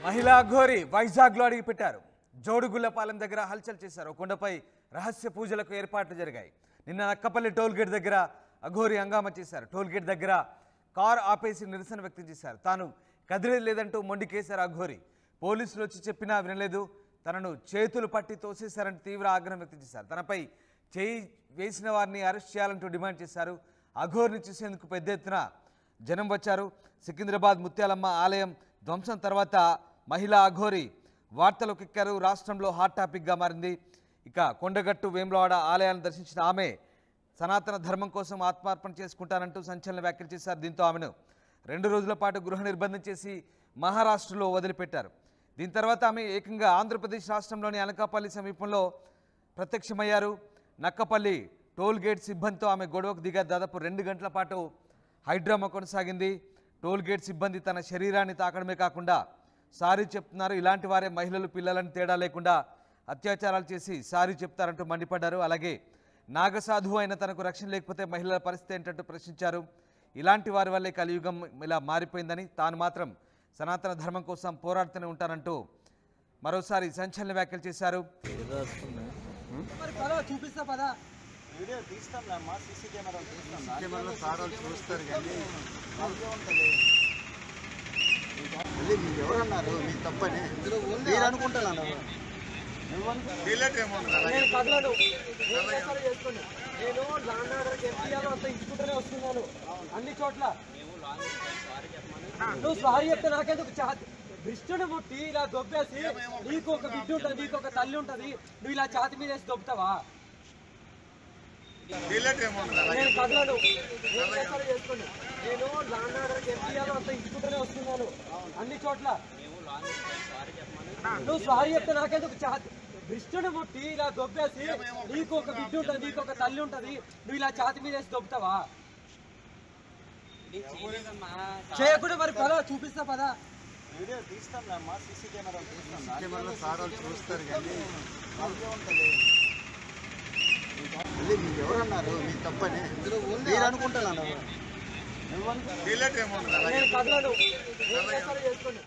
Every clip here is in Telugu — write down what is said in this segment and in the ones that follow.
మహిళా ఘోరి వైజాగ్లో అడిగిపెట్టారు జోడుగుల్లపాలెం దగ్గర హల్చల్ చేశారు కొండపై రహస్య పూజలకు ఏర్పాట్లు జరిగాయి నిన్న నక్కపల్లి టోల్ గేట్ దగ్గర అఘోరి హంగామా చేశారు టోల్ గేట్ దగ్గర కారు ఆపేసి నిరసన వ్యక్తం చేశారు తాను కదిలేదు లేదంటూ మొండికేశారు అఘోరి పోలీసులు వచ్చి చెప్పినా వినలేదు తనను చేతులు పట్టి తోసేశారంటూ తీవ్ర ఆగ్రహం వ్యక్తం చేశారు తనపై చేయి వేసిన వారిని అరెస్ట్ చేయాలంటూ డిమాండ్ చేశారు అఘోరిని చూసేందుకు పెద్ద ఎత్తున జనం వచ్చారు సికింద్రాబాద్ ముత్యాలమ్మ ఆలయం ధ్వంసం తర్వాత మహిళా అఘోరి వార్తలోకి ఎక్కారు రాష్ట్రంలో హాట్ టాపిక్గా మారింది ఇక కొండగట్టు వేములవాడ ఆలయాలను దర్శించిన ఆమె సనాతన ధర్మం కోసం ఆత్మార్పణ చేసుకుంటానంటూ సంచలన వ్యాఖ్యలు చేశారు దీంతో ఆమెను రెండు రోజుల పాటు గృహ నిర్బంధం చేసి మహారాష్ట్రలో వదిలిపెట్టారు దీని తర్వాత ఆమె ఏకంగా ఆంధ్రప్రదేశ్ రాష్ట్రంలోని అనకాపల్లి సమీపంలో ప్రత్యక్షమయ్యారు నక్కపల్లి టోల్ గేట్ సిబ్బందితో ఆమె గొడవకు దిగారు దాదాపు రెండు గంటల పాటు హైడ్రామా కొనసాగింది టోల్ గేట్ సిబ్బంది తన శరీరాన్ని తాకడమే కాకుండా సారీ చెప్తున్నారు ఇలాంటి వారే మహిళలు పిల్లలని తేడా లేకుండా అత్యాచారాలు చేసి సారీ చెప్తారంటూ మండిపడ్డారు అలాగే నాగసాధువు అయిన తనకు రక్షణ లేకపోతే మహిళల పరిస్థితి ఏంటంటూ ప్రశ్నించారు ఇలాంటి వారి వల్లే కలియుగం ఇలా మారిపోయిందని తాను మాత్రం సనాతన ధర్మం కోసం పోరాడుతూనే ఉంటానంటూ మరోసారి సంచలన వ్యాఖ్యలు చేశారు మరి పద చూపిస్తా పదా వీడియో తీస్తాంలే అమ్మా సీసీ కెమెరాలు తీస్తాం కెమెరాలో సార్ వాళ్ళు చూస్తారు కానీ మళ్ళీ మీరు ఎవరన్నారు మీ తప్పని మీరు అనుకుంటున్నాను వీళ్ళకి ఏమన్నా నేను కదలను ఏం చేస్తారో చేసుకోండి నేను లాండ్ ఆర్డర్ ఎంపీఆర్ అంత ఇచ్చుకుంటూనే వస్తున్నాను అన్ని చోట్ల నువ్వు సారీ చెప్తే నాకెందుకు ఛాతి దృష్టిని ముట్టి ఇలా దొబ్బేసి నీకు ఒక బిడ్డ ఉంటుంది నీకు ఒక తల్లి ఉంటుంది నువ్వు ఇలా ఛాతి మీద వేసి దొబ్బుతావా వీళ్ళకి ఏమన్నా నేను కదలను ఏం చేస్తారో చేసుకోండి నేను లాండ్ ఆర్డర్ ఎంపీఆర్ అంత ఇచ్చుకుంటూనే వస్తున్నాను అన్ని చోట్ల నువ్వు సారీ చెప్తే నాకెందుకు ఛాతి దృష్టిని ముట్టి ఇలా దొబ్బేసి నీకు ఒక బిడ్డ ఉంటుంది నీకు ఒక తల్లి ఉంటుంది నువ్వు ఇలా ఛాతి మీద వేసి దొబ్బుతావా చేయకుండా మరి పద చూపిస్తా పదా వీడియో తీస్తాంలే అమ్మా సీసీ కెమెరాలు తీస్తాం కెమెరాలో సార్ వాళ్ళు చూస్తారు కానీ మళ్ళీ మీరు ఎవరన్నారు మీ తప్పని మీరు అనుకుంటున్నాను వీళ్ళకి ఏమన్నా నేను కదలను ఏం చేస్తారో చేసుకోండి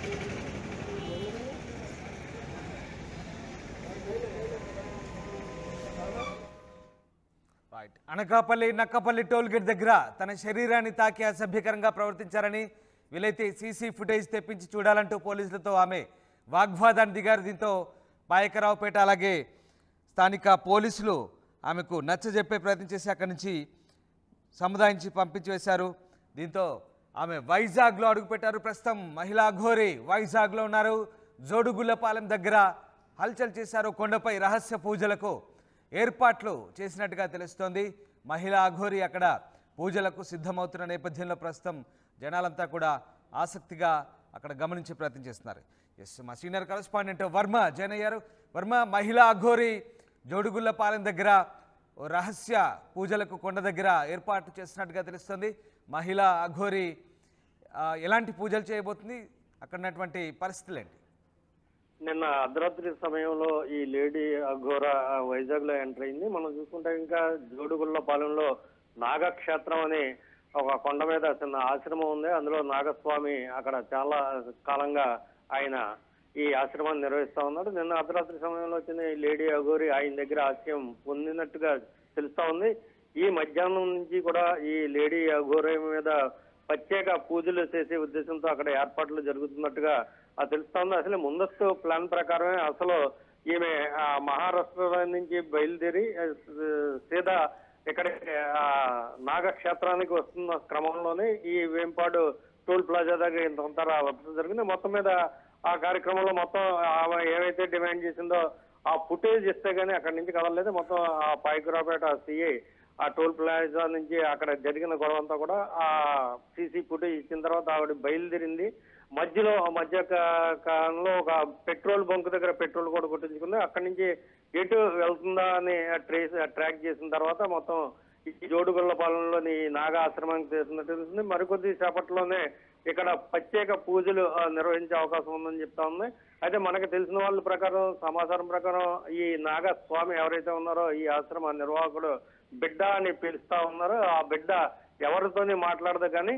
right Anakapalli Nakkapalli toll gate దగ్గర తన శరీరాన్ని తాకి అసభ్యకరంగా ప్రవర్తించారని వీలైతే సీసీ ఫుటేజ్ తెప్పించి చూడాలంటూ పోలీసులతో ఆమె వాగ్వాదాన్ని దిగారు దీంతో పాయకరావుపేట అలాగే స్థానిక పోలీసులు ఆమెకు నచ్చజెప్పే ప్రయత్నం చేసి అక్కడి నుంచి సముదాయించి పంపించి వేశారు దీంతో ఆమె వైజాగ్లో అడుగుపెట్టారు ప్రస్తుతం మహిళా ఘోరి వైజాగ్లో ఉన్నారు జోడుగుల్లపాలెం దగ్గర హల్చల్ చేశారు కొండపై రహస్య పూజలకు ఏర్పాట్లు చేసినట్టుగా తెలుస్తోంది మహిళా అఘోరి అక్కడ పూజలకు సిద్ధమవుతున్న నేపథ్యంలో ప్రస్తుతం జనాలంతా కూడా ఆసక్తిగా అక్కడ గమనించే ప్రయత్నం చేస్తున్నారు ఎస్ మా సీనియర్ కరస్పాండెంట్ వర్మ జాయిన్ అయ్యారు వర్మ మహిళా అఘోరి జోడుగుల్లపాలెం దగ్గర ఓ రహస్య పూజలకు కొండ దగ్గర ఏర్పాటు చేస్తున్నట్టుగా తెలుస్తుంది మహిళా అఘోరి ఆ, ఎలాంటి పూజలు చేయబోతుంది అక్కడ ఉన్నటువంటి పరిస్థితులు ఏంటి నిన్న అర్ధరాత్రి సమయంలో ఈ లేడీ అఘోర వైజాగ్ లో ఎంటర్ అయింది మనం చూసుకుంటే ఇంకా జోడుగుళ్ళ పాలెంలో నాగక్షేత్రం అని ఒక కొండ మీద చిన్న ఆశ్రమం ఉంది అందులో నాగస్వామి అక్కడ చాలా కాలంగా ఆయన ఈ ఆశ్రమాన్ని నిర్వహిస్తా ఉన్నాడు నిన్న అర్ధరాత్రి సమయంలో వచ్చిన ఈ లేడీ అఘోరి ఆయన దగ్గర ఆశ్రయం పొందినట్టుగా తెలుస్తా ఉంది ఈ మధ్యాహ్నం నుంచి కూడా ఈ లేడీ అఘోరి మీద ప్రత్యేక పూజలు చేసే ఉద్దేశంతో అక్కడ ఏర్పాట్లు జరుగుతున్నట్టుగా ఆ తెలుస్తోంది అసలు ముందస్తు ప్లాన్ ప్రకారమే అసలు ఈమె ఆ, మహారాష్ట్ర నుంచి బయలుదేరి ఆ, సీదా ఇక్కడ ఆ, నాగక్షేత్రానికి వస్తున్న క్రమంలోనే ఈ వేంపాడు టోల్ ప్లాజా దగ్గర ఇంత రావడం జరిగింది మొత్తం మీద ఆ కార్యక్రమంలో మొత్తం ఆమె ఏవైతే డిమాండ్ చేసిందో ఆ ఫుటేజ్ ఇస్తే గానీ అక్కడి నుంచి కదలలేదు మొత్తం ఆ పాయకురాపేట సిఐ ఆ టోల్ ప్లాజా నుంచి అక్కడ జరిగిన గొడవ అంతా కూడా ఆ సీసీ ఫుటేజ్ ఇచ్చిన తర్వాత ఆవిడ బయలుదేరింది మధ్యలో ఆ మధ్య కా- కాలంలో ఒక పెట్రోల్ బంక్ దగ్గర పెట్రోల్ కూడా కొట్టించుకుంది అక్కడి నుంచి ఎటు వెళ్తుందా అని ట్రేస్ ట్రాక్ చేసిన తర్వాత మొత్తం ఈ జోడుగుళ్ళ పాలనలోని నాగా ఆశ్రమానికి చేసినట్టు తెలుస్తుంది మరికొద్ది సేపట్లోనే ఇక్కడ ప్రత్యేక పూజలు ఆ, నిర్వహించే అవకాశం ఉందని చెప్తా ఉంది అయితే మనకు తెలిసిన వాళ్ళ ప్రకారం సమాచారం ప్రకారం ఈ నాగ స్వామి ఎవరైతే ఉన్నారో ఈ ఆశ్రమ నిర్వాహకుడు బిడ్డ అని పిలుస్తా ఉన్నారు ఆ బిడ్డ ఎవరితోని మాట్లాడదు కానీ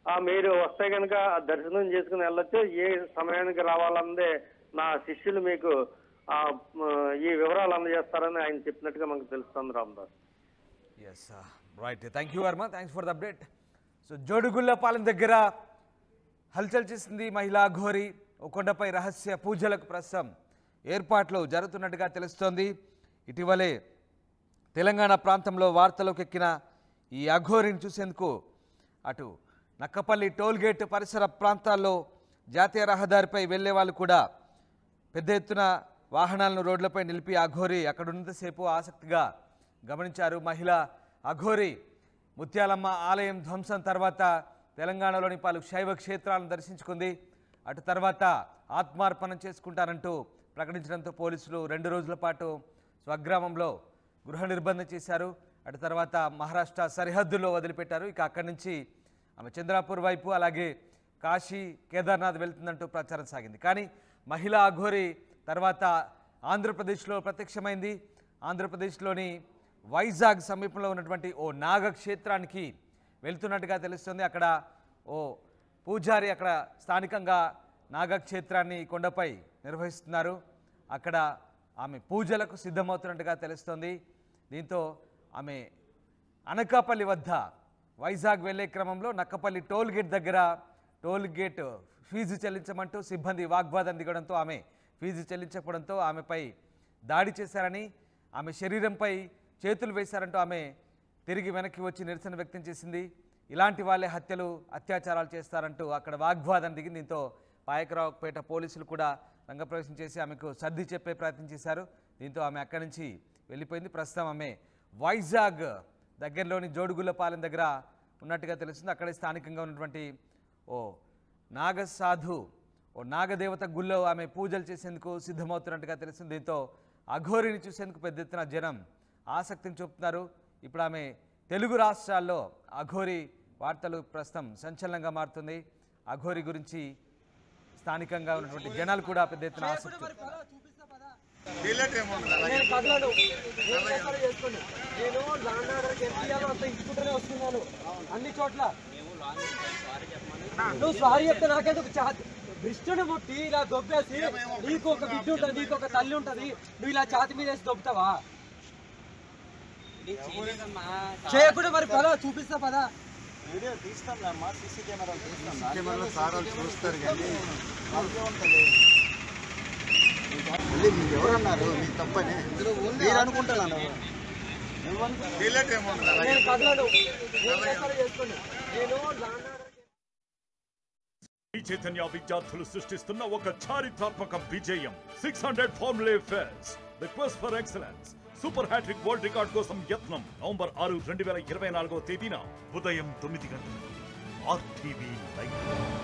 ఆ, మీరు వస్తే కనుక దర్శనం చేసుకుని వెళ్ళొచ్చు ఏ సమయానికి రావాలన్నదే నా శిష్యులు మీకు ఆ, మ, ఈ వివరాలు అందజేస్తారని ఆయన చెప్పినట్టుగా మనకు తెలుస్తుంది Ramdas yes right thank you Varma thanks for the update so Jodugullapalem దగ్గర హల్చల్ చేసింది మహిళా ఘోరి ఓ కొండపై రహస్య పూజలకు ప్రస్తుతం ఏర్పాట్లు జరుగుతున్నట్టుగా తెలుస్తోంది ఇటీవలే తెలంగాణ ప్రాంతంలో వార్తలోకి ఎక్కిన ఈ అఘోరిని చూసేందుకు అటు నక్కపల్లి టోల్గేట్ పరిసర ప్రాంతాల్లో జాతీయ రహదారిపై వెళ్లే వాళ్ళు కూడా పెద్ద ఎత్తున వాహనాలను రోడ్లపై నిలిపి అఘోరి అక్కడ ఉన్నంతసేపు ఆసక్తిగా గమనించారు మహిళ అఘోరి ముత్యాలమ్మ ఆలయం ధ్వంసం తర్వాత తెలంగాణలోని పలు శైవ క్షేత్రాలను దర్శించుకుంది అటు తర్వాత ఆత్మార్పణం చేసుకుంటారంటూ ప్రకటించడంతో పోలీసులు రెండు రోజుల పాటు స్వగ్రామంలో గృహ నిర్బంధం చేశారు అటు తర్వాత మహారాష్ట్ర సరిహద్దుల్లో వదిలిపెట్టారు ఇక అక్కడి నుంచి ఆమె చంద్రాపూర్ వైపు అలాగే కాశీ కేదార్నాథ్ వెళ్తుందంటూ ప్రచారం సాగింది కానీ మహిళా అఘోరి తర్వాత ఆంధ్రప్రదేశ్లో ప్రత్యక్షమైంది ఆంధ్రప్రదేశ్లోని వైజాగ్ సమీపంలో ఉన్నటువంటి ఓ నాగ క్షేత్రానికి వెళ్తున్నట్టుగా తెలుస్తుంది అక్కడ ఓ పూజారి అక్కడ స్థానికంగా నాగక్షేత్రాన్ని కొండపై నిర్వహిస్తున్నారు అక్కడ ఆమె పూజలకు సిద్ధమవుతున్నట్టుగా తెలుస్తోంది దీంతో ఆమె అనకాపల్లి వద్ద వైజాగ్ వెళ్లే క్రమంలో నక్కపల్లి టోల్ గేట్ దగ్గర టోల్ గేట్ ఫీజు చెల్లించమంటూ సిబ్బంది వాగ్వాదం దిగడంతో ఆమె ఫీజు చెల్లించకపోవడంతో ఆమెపై దాడి చేశారని ఆమె శరీరంపై చేతులు వేశారంటూ ఆమె తిరిగి వెనక్కి వచ్చి నిరసన వ్యక్తం చేసింది ఇలాంటి వాళ్ళే హత్యలు అత్యాచారాలు చేస్తారంటూ అక్కడ వాగ్వాదం దిగింది దీంతో పాయకరావుపేట పోలీసులు కూడా రంగప్రవేశం చేసి ఆమెకు సర్ది చెప్పే ప్రయత్నం చేశారు దీంతో ఆమె అక్కడి నుంచి వెళ్ళిపోయింది ప్రస్తుతం ఆమె వైజాగ్ దగ్గరలోని జోడుగుల్లపాలెం దగ్గర ఉన్నట్టుగా తెలుస్తుంది అక్కడే స్థానికంగా ఉన్నటువంటి ఓ నాగసాధు ఓ నాగదేవత గుళ్ళో ఆమె పూజలు చేసేందుకు సిద్ధమవుతున్నట్టుగా తెలుస్తుంది దీంతో అఘోరిని చూసేందుకు పెద్ద ఎత్తున జనం ఆసక్తిని చూపుతున్నారు ఇప్పుడు ఆమె తెలుగు రాష్ట్రాల్లో అఘోరి వార్తలు ప్రస్తుతం సంచలనంగా మారుతుంది అఘోరి గురించి స్థానికంగా ఉన్నటువంటి జనాలు కూడా పెద్ద ఎత్తున ఆసక్తి నేను కదలను నేను చేస్తానో చేసుకోండి నేను లాండ్ ఆర్డర్కి ఎంత ఇయ్యాలో అంత ఇచ్చుకుంటూనే వస్తున్నాను అన్ని చోట్ల నువ్వు సారీ చెప్తే నాకెందుకు ఛాతి భ్రిష్టుని ముట్టి ఇలా దొబ్బేసి నీకు ఒక బిడ్డ ఉంటుంది నీకు ఒక తల్లి ఉంటది నువ్వు ఇలా ఛాతి మీద వేసి దొబ్బుతావా చేయకుండా మరి పదా చూపిస్తా పదా వీడియో తీస్తాంలే అమ్మా సీసీ కెమెరాలు తీస్తాం కెమెరాలో సార్ వాళ్ళు చూస్తారు కానీ మాకే ఉంటుంది మళ్ళీ మీకు ఎవరన్నారు మీ తప్పని మీరు అనుకుంటున్నాను నేను కదలను నేను చేస్తానో చేసుకోండి నేను లాండ్ ఆర్డర్ ఈ చైతన్య విద్యార్థులు సృష్టిస్తున్న ఒక చారిత్రాత్మక విజయం సిక్స్ హండ్రెడ్ ఫార్ములే ఫెయిర్స్ the quest for excellence super hat-trick world record కోసం యత్నం నవంబర్ ఆరు రెండు వేల ఇరవై నాలుగవ తేదీన ఉదయం తొమ్మిది గంటలకు ఆర్టీవీ లైవ్